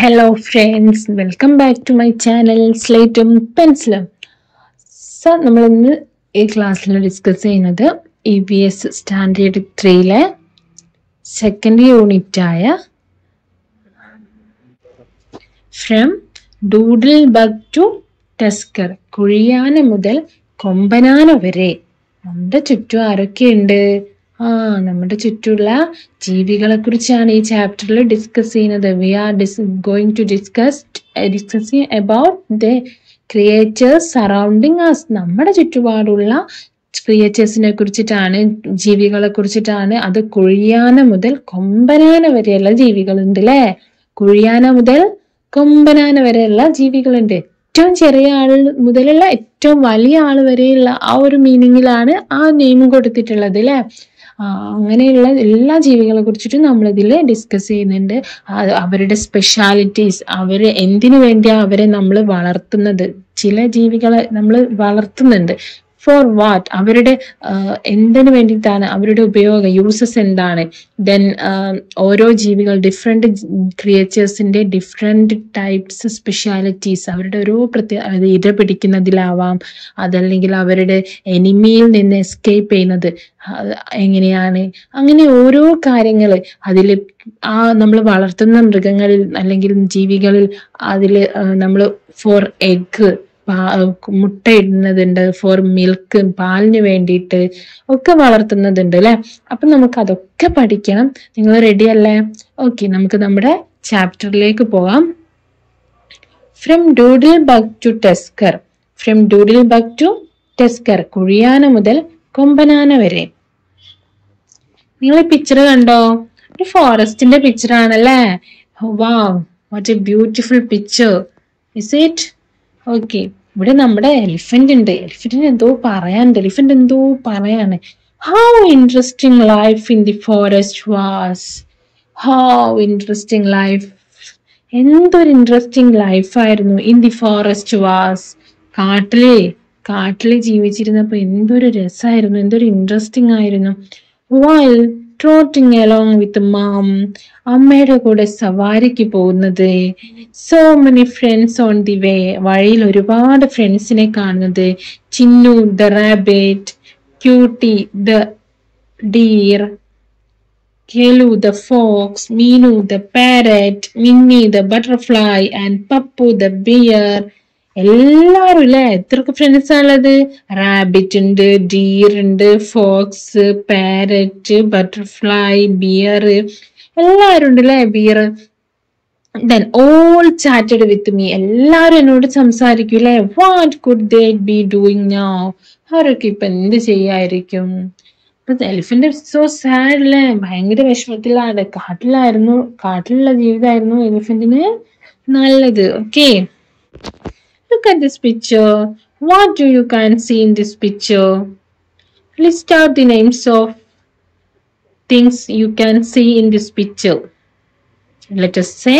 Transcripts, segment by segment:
Hello friends, welcome back to my channel സ്ലേറ്റും പെൻസിലും so നമ്മൾ ഇന്ന് ഈ ക്ലാസ്സിൽ ഡിസ്കസ് ചെയ്യുന്നത് ഇ ബി എസ് സ്റ്റാൻഡേർഡ് ത്രീയിലെ സെക്കൻഡ് യൂണിറ്റ് ആയ from doodle bug to tusker കുഴിയാന മുതൽ കൊമ്പനാന വരെ നമ്മുടെ ചുറ്റും ആരൊക്കെയുണ്ട് ആ നമ്മുടെ ചുറ്റുമുള്ള ജീവികളെ കുറിച്ചാണ് ഈ ചാപ്റ്ററിൽ ഡിസ്കസ് ചെയ്യുന്നത് we are this going to discuss discussing about the creatures surrounding us നമ്മുടെ ചുറ്റുപാടുള്ള ക്രിയേറ്റേഴ്സിനെ കുറിച്ചിട്ടാണ് ജീവികളെ കുറിച്ചിട്ടാണ് അത് കുഴിയാന മുതൽ കൊമ്പനാന വരെയുള്ള ജീവികളുണ്ട് അല്ലേ കുഴിയാന മുതൽ കൊമ്പനാന വരെയുള്ള ജീവികളുണ്ട് ഏറ്റവും ചെറിയ ആൾ മുതലുള്ള ഏറ്റവും വലിയ ആൾ വരെയുള്ള ആ ഒരു മീനിങ്ങിലാണ് ആ നെയിം കൊടുത്തിട്ടുള്ളത് അല്ലെ അങ്ങനെയുള്ള എല്ലാ ജീവികളെ കുറിച്ചിട്ടും നമ്മൾ ഇതിൽ ഡിസ്കസ് ചെയ്യുന്നുണ്ട് ആ- അവരുടെ സ്പെഷ്യാലിറ്റീസ് അവര് എന്തിനു വേണ്ടിയാ അവരെ നമ്മൾ വളർത്തുന്നത് ചില ജീവികളെ നമ്മൾ വളർത്തുന്നുണ്ട് ഫോർ വാട്ട് അവരുടെ ആഹ്, എന്തിനു വേണ്ടിയിട്ടാണ് അവരുടെ ഉപയോഗം യൂസസ് എന്താണ് ദെൻ ഓരോ ജീവികൾ ഡിഫറെന്റ് ക്രിയേച്ചേഴ്സിന്റെ ഡിഫറെന്റ് ടൈപ്സ് സ്പെഷ്യാലിറ്റീസ് അവരുടെ ഓരോ പ്രത്യേക അത് ഇര പിടിക്കുന്നതിലാവാം അതല്ലെങ്കിൽ അവരുടെ എനിമിയിൽ നിന്ന് എസ്കേപ്പ് ചെയ്യുന്നത് അത് എങ്ങനെയാണ് അങ്ങനെ ഓരോ കാര്യങ്ങൾ അതിൽ ആ നമ്മൾ വളർത്തുന്ന മൃഗങ്ങളിൽ അല്ലെങ്കിൽ ജീവികളിൽ അതിൽ നമ്മൾ ഫോർ എഗ് മുട്ട ഇടുന്നതുണ്ട് ഫോർ മിൽക്ക് പാലിന് വേണ്ടിയിട്ട് ഒക്കെ വളർത്തുന്നതുണ്ട് അല്ലെ അപ്പൊ നമുക്ക് അതൊക്കെ പഠിക്കണം നിങ്ങൾ റെഡി അല്ലേ ഓക്കെ നമുക്ക് നമ്മുടെ ചാപ്റ്ററിലേക്ക് പോകാം from doodle bug to tusker from doodle bug to tusker കുഴിയാന മുതൽ കൊമ്പനാന വരെ നിങ്ങൾ ഈ പിക്ചർ കണ്ടോ ഒരു ഫോറസ്റ്റിന്റെ പിക്ചർ ആണല്ലേ wow what a beautiful picture is it okay ഇവിടെ നമ്മുടെ എലിഫന്റ് ഉണ്ട് എലിഫന്റിന് എന്തോ പറയാനുണ്ട് എലിഫന്റ് എന്തോ പറയാണ് how interesting life in the forest was how interesting life എന്തൊരു ഇൻട്രസ്റ്റിംഗ് ലൈഫായിരുന്നു ഇൻ ദി ഫോറസ്റ്റ് വാസ് കാട്ടിലെ കാട്ടില് ജീവിച്ചിരുന്നപ്പോ എന്തൊരു രസമായിരുന്നു എന്തൊരു ഇൻട്രസ്റ്റിംഗ് ആയിരുന്നു വൈൽ ട്രോട്ടിങ് അലോങ് വിത്ത് മാം അമ്മയുടെ കൂടെ സവാരിക്ക് പോകുന്നത് so many friends on the way വഴിയിൽ ഒരുപാട് ഫ്രണ്ട്സിനെ കാണുന്നത് Chinnu the rabbit Cutie the deer Kelu the fox, Meenu the parrot, Minnie the butterfly and Pappu the bear. എല്ലാരും ഇല്ലേ എത്രയൊക്കെ ഫ്രണ്ട്സ് ഉള്ളത് റാബിറ്റ് ഉണ്ട് ഡീർ ഉണ്ട് ഫോക്സ് പാരറ്റ് ബട്ടർഫ്ലൈ ബിയർ എല്ലാരും ഉണ്ട് അല്ലേ bear then all chatted with me എല്ലാരും എന്നോട് സംസാരിക്കും അല്ലേ what could they be doing now അവരൊക്കെ ഇപ്പൊ എന്ത് ചെയ്യായിരിക്കും എലിഫന്റ് സോ സാഡ് അല്ലേ ഭയങ്കര വിഷമത്തിലാണ് കാട്ടിലായിരുന്നു കാട്ടിലുള്ള ജീവിതമായിരുന്നു എലിഫന്റിന് നല്ലത് okay look at this picture what do you can see in this picture list out the names of things you can see in this picture let us say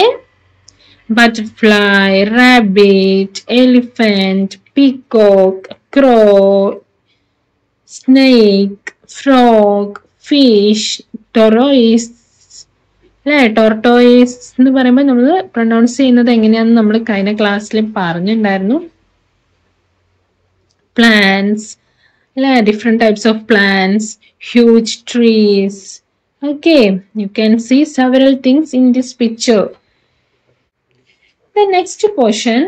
butterfly rabbit elephant peacock crow snake frog fish tortoise അല്ലെ tortoise എന്ന് പറയുമ്പോൾ നമ്മൾ pronounce ചെയ്യുന്നത് എങ്ങനെയാണെന്ന് നമ്മൾ കഴിഞ്ഞ ക്ലാസ്സിൽ പറഞ്ഞിട്ടുണ്ടായിരുന്നു പ്ലാന്റ്സ് അല്ലെ different types of plants huge trees okay you can see several things in this picture the next portion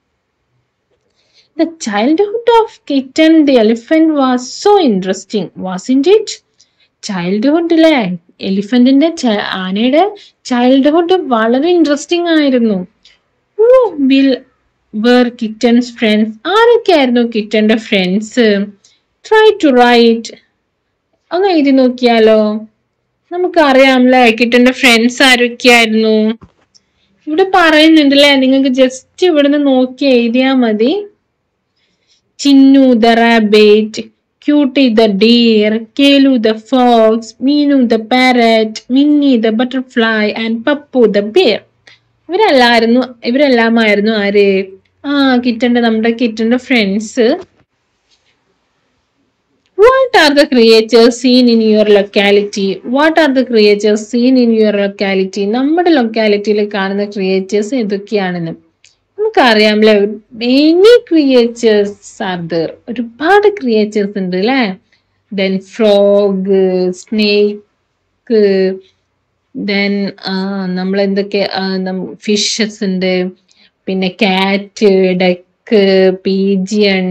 The childhood of Kitten the elephant was so interesting, wasn't it? ചൈൽഡ്ഹുഡിലെ എലിഫന്റിന്റെ ആനയുടെ ചൈൽഡ്ഹുഡ് വളരെ interesting ആയിരുന്നു will were kittens friends ആരൊക്കെയായിരുന്നു കിറ്റന്റെ ഫ്രണ്ട്സ് try to write ഒന്ന് എഴുതി നോക്കിയാലോ നമുക്കറിയാമല്ലേ കിറ്റന്റെ ഫ്രണ്ട്സ് ആരൊക്കെയായിരുന്നു ഇവിടെ പറയുന്നുണ്ടല്ലേ നിങ്ങൾക്ക് ജസ്റ്റ് ഇവിടുന്ന് നോക്കി എഴുതിയാ മതി Chinnu the rabbit Cutie the deer Kelu the fox Meenu the parrot Minni the butterfly and Pappu the bear ഇവരെല്ലായിരുന്നു ഇവരെല്ലാമായിരുന്നു ആര് ആ കിറ്റന്റെ നമ്മുടെ കിറ്റന്റെ friends What are the creatures seen in your locality? What are the creatures seen in your locality? നമ്മുടെ ലൊക്കാലിറ്റിയിൽ കാണുന്ന creatures എന്തൊക്കെയാണെന്ന് നമുക്കറിയാമല്ലേ മെനി ക്രിയേച്ചേഴ്സ് ആർ ദർ ഒരുപാട് ക്രിയേച്ചേഴ്സ് ഉണ്ട് അല്ലേ ദെൻ ഫ്രോഗ് സ്നേക്ക് ദെൻ നമ്മൾ എന്തൊക്കെ ഫിഷസ് ഉണ്ട് പിന്നെ cat duck pigeon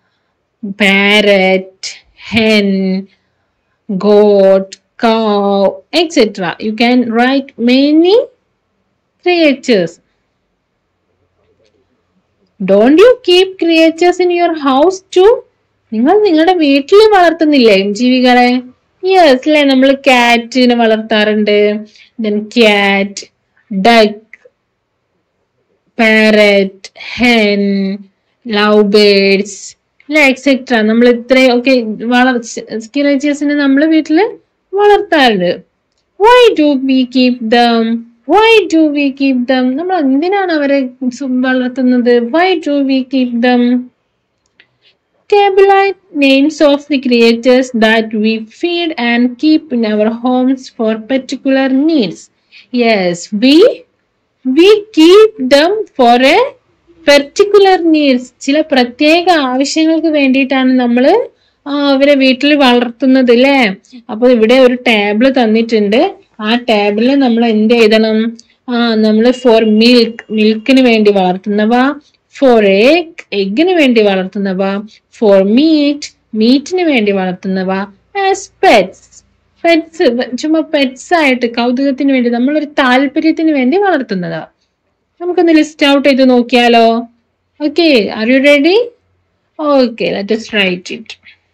parrot hen, goat, cow, etc. You can write many creatures. Don't you keep creatures in your house too? നിങ്ങൾ നിങ്ങളുടെ വീട്ടിൽ വളർത്തുന്നില്ലേ ജീവികളെ യെസ് അല്ലെ നമ്മൾ കാറ്റിനെ വളർത്താറുണ്ട് then cat duck parrot hen love birds അല്ലെ എക്സെട്ര നമ്മൾ ഇത്രയും ഒക്കെ വളർ ക്രിയേച്ചേഴ്സിനെ നമ്മൾ വീട്ടിൽ വളർത്താറുണ്ട് why do we keep them why do we keep them നമ്മൾ എന്തിനാണ് അവരെ സു- വളർത്തുന്നത് why do we keep them Tabulate names of the creatures that we feed and keep in our homes for particular needs. Yes, we we keep them for a particular needs ചില പ്രത്യേക ആവശ്യങ്ങൾക്ക് വേണ്ടിയിട്ടാണ് നമ്മൾ അവരെ വീട്ടിൽ വളർത്തുന്നത് അല്ലേ അപ്പൊ ഇവിടെ ഒരു ടേബിൾ തന്നിട്ടുണ്ട് ആ ടേബിളിൽ നമ്മൾ എന്ത് എഴുതണം ആ നമ്മൾ ഫോർ മിൽക്ക് മിൽക്കിന് വേണ്ടി വളർത്തുന്നവ ഫോർ എഗ് എഗിന് വേണ്ടി വളർത്തുന്നവ ഫോർ മീറ്റ് മീറ്റിന് വേണ്ടി വളർത്തുന്നവ ആസ് പെറ്റ്സ് പെറ്റ്സ് ചുമ്മാ പെറ്റ്സ് ആയിട്ട് കൗതുകത്തിന് വേണ്ടി നമ്മളൊരു താല്പര്യത്തിന് വേണ്ടി വളർത്തുന്നതാ നമുക്കൊന്ന് ലിസ്റ്റ് ഔട്ട് ചെയ്ത് നോക്കിയാലോ okay are you ready okay let us write it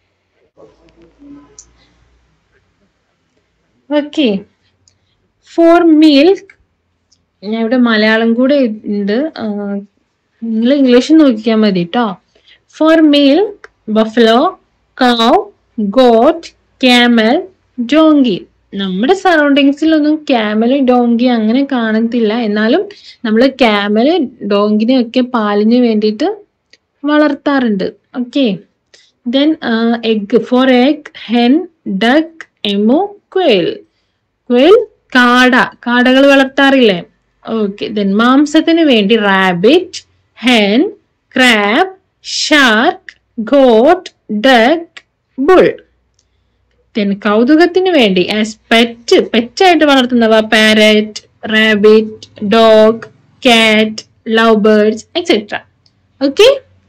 okay for milk ഞാൻ ഇവിടെ മലയാളം കൂടെ ഉണ്ട് നിങ്ങൾ ഇംഗ്ലീഷ് നോക്കിയാൽ മതി കേട്ടോ for milk buffalo cow goat camel donkey നമ്മുടെ സറൗണ്ടിങ്സിലൊന്നും ക്യാമല് ഡോങ്കി അങ്ങനെ കാണത്തില്ല എന്നാലും നമ്മൾ ക്യാമല് ഡോങ്കിനെ ഒക്കെ പാലിന് വേണ്ടിയിട്ട് വളർത്താറുണ്ട് okay then egg for egg hen duck emu quail quail കാട കാടകൾ വളർത്താറില്ലേ ഓക്കെ ദെൻ മാംസത്തിന് വേണ്ടി rabbit hen crab shark goat duck bull then കൗതുകത്തിന് വേണ്ടി ആസ് പെറ്റ് പെറ്റായിട്ട് വളർത്തുന്നവ parrot rabbit dog cat love birds etcetera okay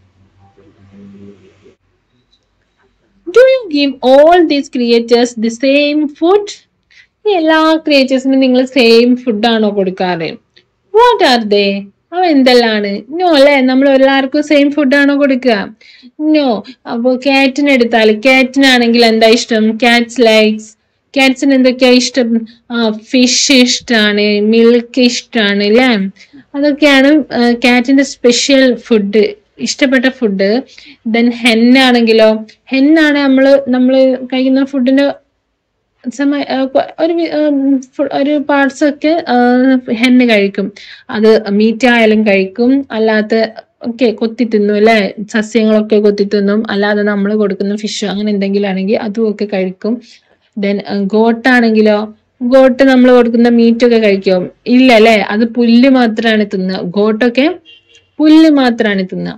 do you give all these creatures the same food ഈ എല്ലാ ക്രിയേച്ചേഴ്സിനും നിങ്ങൾ സെയിം ഫുഡാണോ കൊടുക്കാറ് വാട്ട് ആർ ദേ അവ എന്തെല്ലാണ് no അല്ലെ നമ്മൾ എല്ലാവർക്കും സെയിം ഫുഡാണോ കൊടുക്കുക നോ അപ്പൊ കാറ്റിന് എടുത്താൽ കാറ്റിനാണെങ്കിൽ എന്താ ഇഷ്ടം കാറ്റ്സ് ലൈക്സ് കാറ്റ്സിന് എന്തൊക്കെയാ ഇഷ്ടം ആ ഫിഷ് ഇഷ്ടമാണ് മിൽക്ക് ഇഷ്ടമാണ് അല്ലേ അതൊക്കെയാണ് കാറ്റിന്റെ സ്പെഷ്യൽ ഫുഡ് ഇഷ്ടപ്പെട്ട ഫുഡ് ദെൻ ഹെന്നാണെങ്കിലോ ഹെന്നാണ് നമ്മള് നമ്മള് കഴിക്കുന്ന ഫുഡിന്റെ സമയ ആ, കൊ- ഒരു വി- ഉം, ഫു- ഒരു പാർട്സ് ഒക്കെ ഹെന്ന് കഴിക്കും അത് മീറ്റ് ആയാലും കഴിക്കും അല്ലാത്ത ഒക്കെ കൊത്തി തിന്നും അല്ലെ സസ്യങ്ങളൊക്കെ കൊത്തി തിന്നും അല്ലാതെ നമ്മൾ കൊടുക്കുന്ന ഫിഷ് അങ്ങനെ എന്തെങ്കിലും ആണെങ്കിൽ അതും ഒക്കെ കഴിക്കും ദെൻ ഗോട്ടാണെങ്കിലോ ഗോട്ട് നമ്മൾ കൊടുക്കുന്ന മീറ്റ് ഒക്കെ കഴിക്കും ഇല്ല അല്ലെ അത് പുല്ല് മാത്രമാണ് തിന്നുക ഗോട്ടൊക്കെ പുല്ല് മാത്രമാണ് തിന്നുക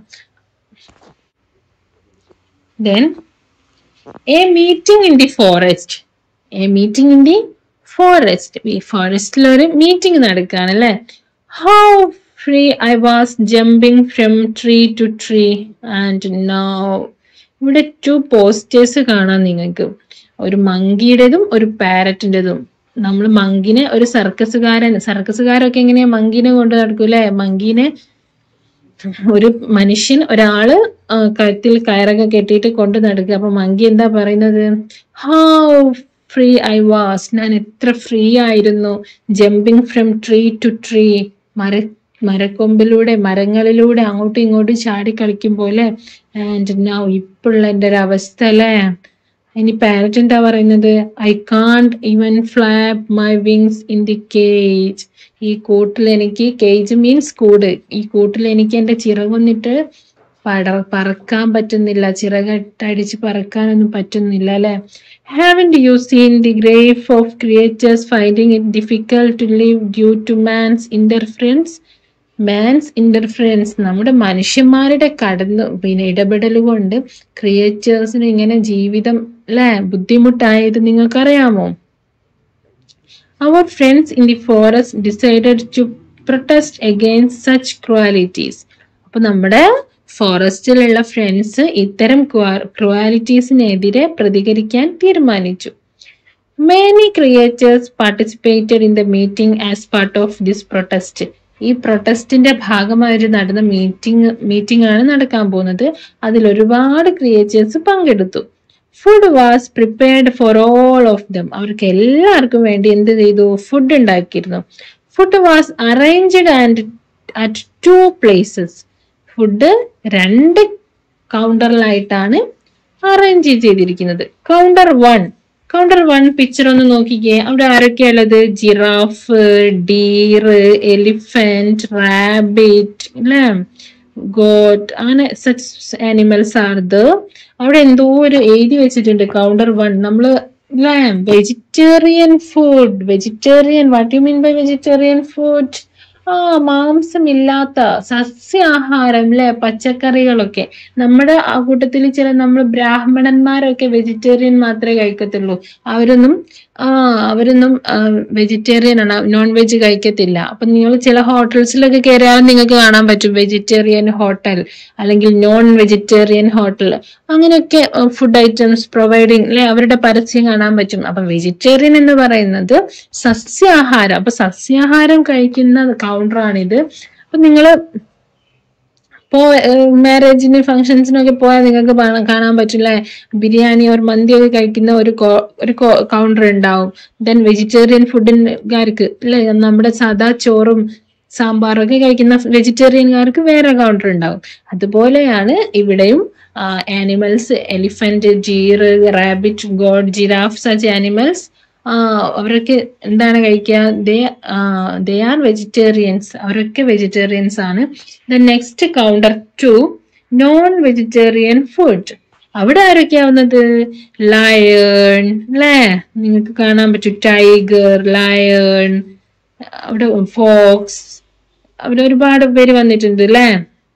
then a meeting in the forest a meeting in the forest ഈ ഫോറസ്റ്റിൽ ഒരു മീറ്റിംഗ് നടക്കുകയാണ് അല്ലെ how free I was jumping from tree to tree and now ഇവിടെ ടു പോസ്റ്റേഴ്സ് കാണാം നിങ്ങൾക്ക് ഒരു മങ്കിയുടേതും ഒരു പാരറ്റിൻ്റെതും നമ്മൾ മങ്കിനെ ഒരു സർക്കസുകാരൻ സർക്കസുകാരൊക്കെ എങ്ങനെയാ മങ്കിനെ കൊണ്ട് നടക്കൂലേ മങ്കീനെ ഒരു മനുഷ്യൻ ഒരാള് ആ, കഴുത്തിൽ കയറൊക്കെ കെട്ടിയിട്ട് കൊണ്ട് നടക്കുക അപ്പൊ മങ്കി എന്താ പറയുന്നത് ഹൗ ഫ്രീ ഐ വാസ് ഞാൻ എത്ര ഫ്രീ ആയിരുന്നു jumping from tree to tree മര മരക്കൊമ്പിലൂടെ മരങ്ങളിലൂടെ അങ്ങോട്ടും ഇങ്ങോട്ടും ചാടി കളിക്കും പോലെ ആൻഡ് നൗ ഇപ്പോഴുള്ള എൻ്റെ ഒരു അവസ്ഥ അല്ലേ ഇനി പാരറ്റ് എന്താ പറയുന്നത് I can't even flap my wings in the cage ഈ കൂട്ടിൽ എനിക്ക് കേജ് മീൻസ് കൂട് ഈ കൂട്ടിൽ എനിക്ക് എന്റെ ചിറകൊന്നിട്ട് പട പറക്കാൻ പറ്റുന്നില്ല ചിറകട്ടടിച്ച് പറക്കാനൊന്നും പറ്റുന്നില്ല അല്ലെ haven't you seen the grief of creatures finding it difficult to live due to man's interference man's interference നമ്മുടെ മനുഷ്യന്മാരുടെ കടന്ന് പിന്നെ ഇടപെടൽ കൊണ്ട് ക്രിയേറ്റേഴ്സിന് ഇങ്ങനെ ജീവിതം അല്ലെ ബുദ്ധിമുട്ടായത് നിങ്ങൾക്കറിയാമോ അവർ friends in the forest decided to protest against such cruelties അപ്പൊ നമ്മുടെ ഫോറസ്റ്റിലുള്ള ഫ്രണ്ട്സ് ഇത്തരം ക്രുവാലിറ്റീസിനെതിരെ പ്രതികരിക്കാൻ തീരുമാനിച്ചു many creatures participated in the meeting as part of this protest ഈ പ്രൊട്ടസ്റ്റിന്റെ ഭാഗമായി നടന്ന മീറ്റിംഗ് മീറ്റിംഗ് ആണ് നടക്കാൻ പോകുന്നത് അതിൽ ഒരുപാട് ക്രിയേറ്റേഴ്സ് പങ്കെടുത്തു food was prepared for all of them അവർക്ക് എല്ലാവർക്കും വേണ്ടി എന്ത് ചെയ്തു ഫുഡ് ഉണ്ടാക്കിയിരുന്നു food was arranged and at two places food രണ്ട് കൗണ്ടറിലായിട്ടാണ് അറേഞ്ച് ചെയ്തിരിക്കുന്നത് counter one counter one picture ഒന്ന് നോക്കിക്കേ അവിടെ ആരൊക്കെയാ ഉള്ളത് ജിറാഫ് ഡീർ എലിഫന്റ് റാബിറ്റ് അല്ലേ ഗോട്ട് അങ്ങനെ സച്ച് ആനിമൽസ് ആർ ദ അവിടെ എന്തോ ഒരു എഴുതി വെച്ചിട്ടുണ്ട് കൗണ്ടർ വൺ നമ്മള് അല്ലേ vegetarian food vegetarian what you mean by vegetarian food ആ മാംസമില്ലാത്ത സസ്യാഹാരം അല്ലെ പച്ചക്കറികളൊക്കെ നമ്മുടെ ആ കൂട്ടത്തിൽ ചില നമ്മൾ ബ്രാഹ്മണന്മാരൊക്കെ വെജിറ്റേറിയൻ മാത്രമേ കഴിക്കത്തുള്ളൂ അവരൊന്നും ആ അവരൊന്നും വെജിറ്റേറിയൻ ആണ് നോൺ വെജ് കഴിക്കത്തില്ല അപ്പൊ നിങ്ങൾ ചില ഹോട്ടൽസിലൊക്കെ കയറിയാൽ നിങ്ങൾക്ക് കാണാൻ പറ്റും വെജിറ്റേറിയൻ ഹോട്ടൽ അല്ലെങ്കിൽ നോൺ വെജിറ്റേറിയൻ ഹോട്ടൽ അങ്ങനെയൊക്കെ ഫുഡ് ഐറ്റംസ് പ്രൊവൈഡിങ് അല്ലെ അവരുടെ പരസ്യം കാണാൻ പറ്റും അപ്പൊ വെജിറ്റേറിയൻ എന്ന് പറയുന്നത് സസ്യാഹാരം അപ്പൊ സസ്യാഹാരം കഴിക്കുന്ന കൗണ്ടറാണിത് അപ്പൊ നിങ്ങള് പോ മാരേജിന് ഫംഗ്ഷൻസിനൊക്കെ പോയാൽ നിങ്ങൾക്ക് കാണാൻ പറ്റില്ലേ ബിരിയാണി ഒരു മന്തിയൊക്കെ കഴിക്കുന്ന ഒരു ഒരു കൗണ്ടർ ഉണ്ടാവും ദെൻ വെജിറ്റേറിയൻ ഫുഡിൻകാർക്ക് അല്ലെ നമ്മുടെ സാദാ ചോറും സാമ്പാറൊക്കെ കഴിക്കുന്ന വെജിറ്റേറിയൻകാർക്ക് വേറെ കൗണ്ടർ ഉണ്ടാവും അതുപോലെയാണ് ഇവിടെയും animals elephant deer rabbit goat giraffe such animals അവരൊക്കെ എന്താണ് കഴിക്കുക ദേ ദേ ആർ വെജിറ്റേറിയൻസ് അവരൊക്കെ വെജിറ്റേറിയൻസ് ആണ് the next counter two non vegetarian food അവിടെ ആരൊക്കെയാവുന്നത് ലയൺ അല്ലേ നിങ്ങൾക്ക് കാണാൻ പറ്റും ടൈഗർ ലയൺ അവിടെ ഫോക്സ് അവിടെ ഒരുപാട് പേര് വന്നിട്ടുണ്ട് അല്ലേ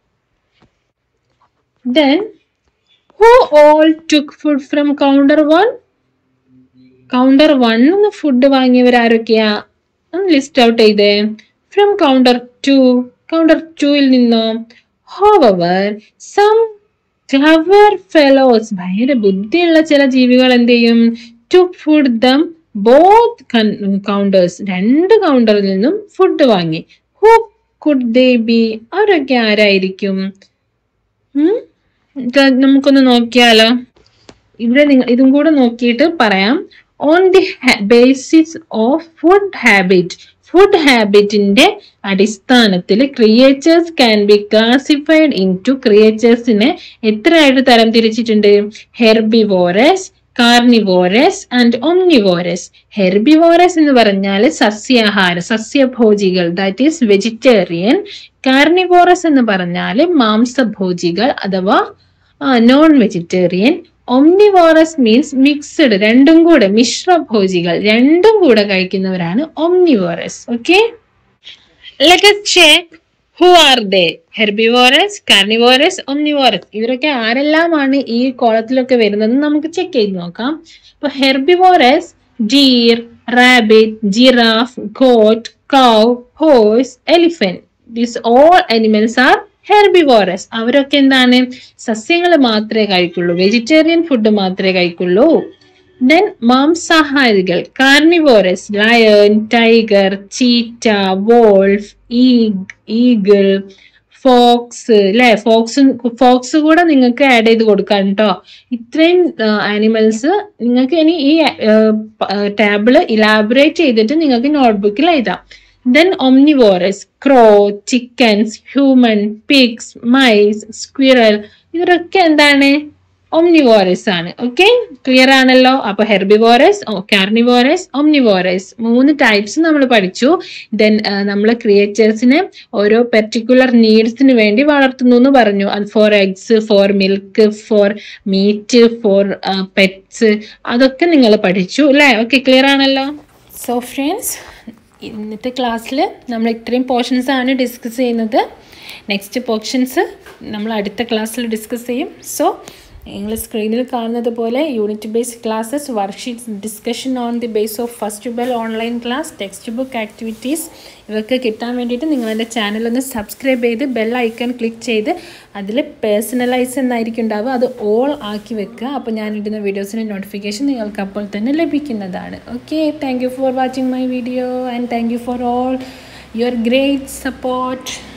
then who all took food from counter one counter വണ്ണിന്ന് ഫുഡ് വാങ്ങിയവർ ആരൊക്കെയാ ലിസ്റ്റ് ഔട്ട് ചെയ്തേ ഫ്രം കൗണ്ടർ ടു കൗണ്ടർ ടുവിൽ നിന്നോ ഹോവർ സം ക്ലവർ ഫെലോസ് ഭയങ്കര ബുദ്ധിയുള്ള ചില ജീവികൾ എന്ത് ചെയ്യും to food them both counters രണ്ട് കൗണ്ടറിൽ നിന്നും ഫുഡ് വാങ്ങി ഹു കുഡ് ദേ ബി അവരൊക്കെ ആരായിരിക്കും നമുക്കൊന്ന് നോക്കിയാലോ ഇവിടെ നിങ്ങൾ ഇതും കൂടെ നോക്കിയിട്ട് പറയാം on the basis of food habit food ഹാബിറ്റിന്റെ അടിസ്ഥാനത്തിൽ creatures can be classified into ക്രിയേച്ചേഴ്സിനെ എത്രയായിട്ട് തരം തിരിച്ചിട്ടുണ്ട് herbivorous carnivorous and omnivorous herbivorous എന്ന് പറഞ്ഞാൽ സസ്യാഹാര സസ്യഭോജികൾ ദാറ്റ് ഈസ് വെജിറ്റേറിയൻ കാർണിവോറസ് എന്ന് പറഞ്ഞാൽ മാംസഭോജികൾ അഥവാ non vegetarian omnivorous means mixed രണ്ടും കൂടെ മിശ്രഭോജികൾ രണ്ടും കൂടെ കഴിക്കുന്നവരാണ് omnivorous okay check who are they herbivorous carnivorous omnivorous ഇവരൊക്കെ ആരെല്ലാമാണ് ഈ കോളത്തിലൊക്കെ വരുന്നത് നമുക്ക് ചെക്ക് ചെയ്ത് നോക്കാം ഇപ്പൊ herbivorous deer rabbit giraffe goat cow horse elephant these all animals are herbivorous അവരൊക്കെ എന്താണ് സസ്യങ്ങൾ മാത്രമേ കഴിക്കുള്ളൂ വെജിറ്റേറിയൻ ഫുഡ് മാത്രമേ കഴിക്കുള്ളൂ ദെൻ മാംസാഹാരികൾ carnivorous lion tiger cheetah wolf eagle fox അല്ലെ ഫോക്സ് ഫോക്സ് കൂടെ നിങ്ങൾക്ക് ആഡ് ചെയ്ത് കൊടുക്കാം കേട്ടോ ഇത്രയും ആനിമൽസ് നിങ്ങൾക്ക് ഇനി ഈ ടാബിള് ഇലാബറേറ്റ് ചെയ്തിട്ട് നിങ്ങൾക്ക് നോട്ട്ബുക്കിൽ എഴുതാം then omnivorous crow chickens human pigs mice squirrel ഇവരൊക്കെ എന്താണ് ഒംനിവോറസ് ആണ് ഓക്കെ ക്ലിയർ ആണല്ലോ അപ്പൊ ഹെർബിവോറസ് കാർണിവോറസ് ഒംനിവോറസ് മൂന്ന് ടൈപ്സ് നമ്മൾ പഠിച്ചു ദെൻ നമ്മൾ ക്രിയേച്ചേഴ്സിനെ ഓരോ പെർട്ടിക്കുലർ നീഡ്സിന് വേണ്ടി വളർത്തുന്നു എന്ന് പറഞ്ഞു for eggs for milk for meat for pets അതൊക്കെ നിങ്ങൾ പഠിച്ചു അല്ലേ ഓക്കെ ക്ലിയർ ആണല്ലോ സോ ഫ്രണ്ട്സ് ഇന്നത്തെ ക്ലാസ്സിൽ നമ്മൾ ഇത്രയും പോർഷൻസ് ആണ് ഡിസ്കസ് ചെയ്യുന്നത് നെക്സ്റ്റ് പോർഷൻസ് നമ്മൾ അടുത്ത ക്ലാസ്സിൽ ഡിസ്കസ് ചെയ്യും സോ നിങ്ങൾ സ്ക്രീനിൽ കാണുന്നത് പോലെ unit based classes worksheets discussion on the base of first bell online class textbook activities ഇവയൊക്കെ കിട്ടാൻ വേണ്ടിയിട്ട് നിങ്ങൾ എൻ്റെ ചാനൽ ഒന്ന് സബ്സ്ക്രൈബ് ചെയ്ത് ബെൽ ഐക്കൺ ക്ലിക്ക് ചെയ്ത് അതിൽ പേഴ്സണലൈസ് എന്നായിരിക്കും ഉണ്ടാവുക അത് ഓൾ ആക്കി വെക്കുക അപ്പോൾ ഞാൻ ഇടുന്ന വീഡിയോസിൻ്റെ നോട്ടിഫിക്കേഷൻ നിങ്ങൾക്ക് അപ്പോൾ തന്നെ ലഭിക്കുന്നതാണ് okay thank you for watching my video and thank you for all your great support